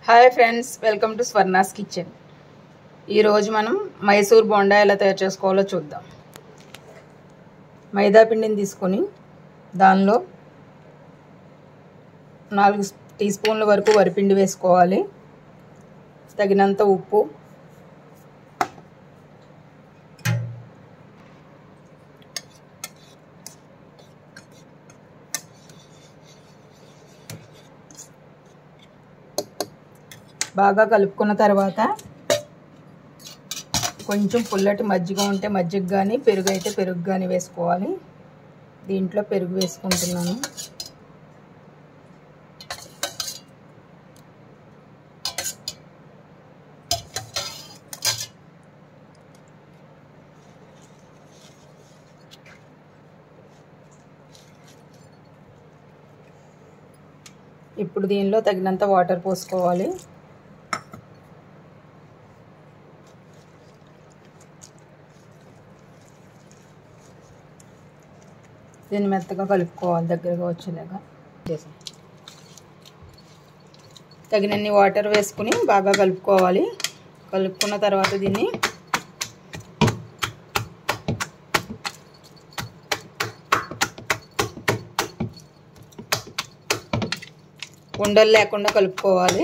hi friends welcome to Swarna's kitchen ఈరోజు మనం మైసూర్ బొండా ఎలా తయారు చేసుకోవాలో చూద్దాం మైదా పిండిని తీసుకొని దానిలో నాలుగు టీ స్పూన్ల వరకు వరిపిండి వేసుకోవాలి తగినంత ఉప్పు బాగా కలుపుకున్న తర్వాత కొంచెం పుల్లటి మజ్జిగ ఉంటే మజ్జిగ కానీ పెరుగు అయితే పెరుగు కానీ వేసుకోవాలి దీంట్లో పెరుగు వేసుకుంటున్నాను ఇప్పుడు దీనిలో తగినంత వాటర్ పోసుకోవాలి దీన్ని మెత్తగా కలుపుకోవాలి దగ్గరగా వచ్చేలాగా తగినన్ని వాటర్ వేసుకుని బాగా కలుపుకోవాలి కలుపుకున్న తర్వాత దీన్ని ఉండలు లేకుండా కలుపుకోవాలి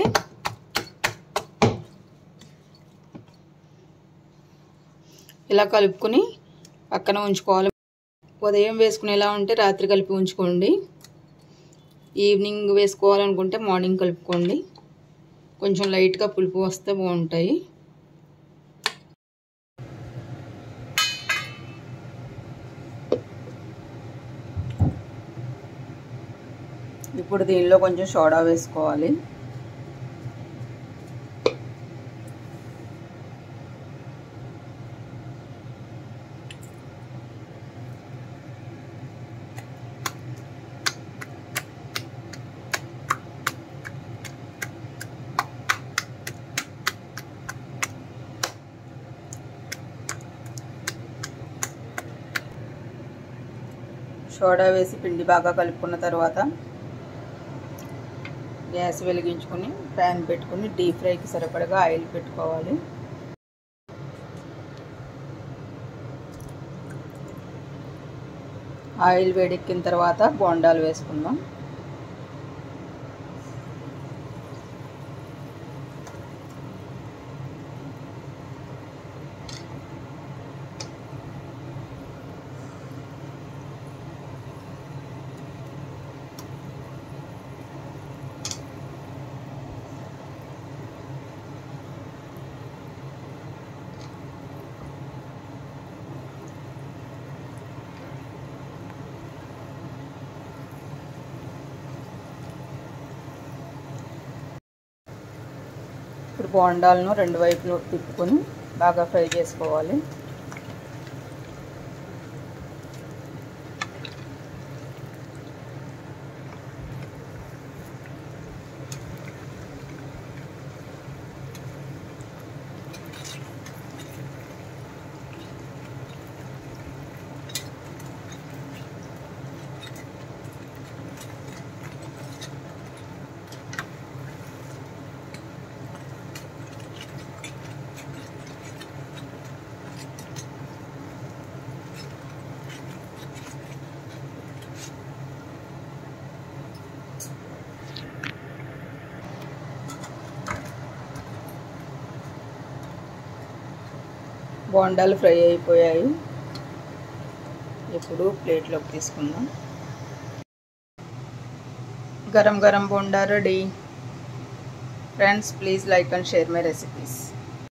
ఇలా కలుపుకుని పక్కన ఉంచుకోవాలి ఉదయం వేసుకునేలా ఉంటే రాత్రి కలిపి ఉంచుకోండి ఈవినింగ్ వేసుకోవాలనుకుంటే మార్నింగ్ కలుపుకోండి కొంచెం లైట్గా పులుపు వస్తే బాగుంటాయి ఇప్పుడు దీనిలో కొంచెం సోడా వేసుకోవాలి సోడా వేసి పిండి బాగా కలుపుకున్న తర్వాత గ్యాస్ వెలిగించుకొని ప్యాన్ పెట్టుకుని డీప్ ఫ్రైకి సరిపడగా ఆయిల్ పెట్టుకోవాలి ఆయిల్ వేడెక్కిన తర్వాత బోండాలు వేసుకుందాం ఇప్పుడు బోండాలను రెండు వైపులు తిప్పుకొని బాగా ఫ్రై చేసుకోవాలి బోండాలు ఫ్రై అయిపోయాయి ఇప్పుడు ప్లేట్లోకి తీసుకుందాం గరం గరం bonda ready friends please like and share my recipes